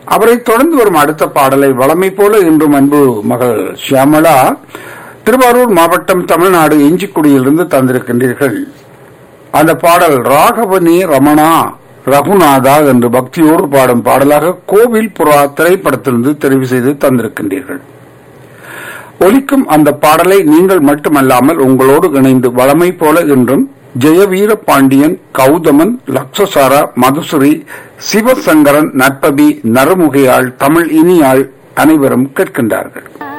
அவரை தொடர்ந்து வரும் அடுத்த பாடலை வளமை போல இன்றும் அன்பு மகள் ஷியாமளா திருவாரூர் மாவட்டம் தமிழ்நாடு இஞ்சிக்குடியிலிருந்து தந்திருக்கின்றீர்கள் அந்த பாடல் ராகவனி ரமணா ரகுநாதா என்று பக்தியோடு பாடும் பாடலாக கோவில் புறா திரைப்படத்திலிருந்து தெரிவு செய்து தந்திருக்கின்றீர்கள் ஒலிக்கும் அந்த பாடலை நீங்கள் மட்டுமல்லாமல் உங்களோடு இணைந்து வளமை போல என்றும் ஜெயவீர பாண்டியன் கௌதமன் லக்ஷசாரா மதுசுரி சிவசங்கரன் நட்பபி நரமுகையாள் தமிழ் இனியாள் அனைவரும் கேட்கின்றார்கள்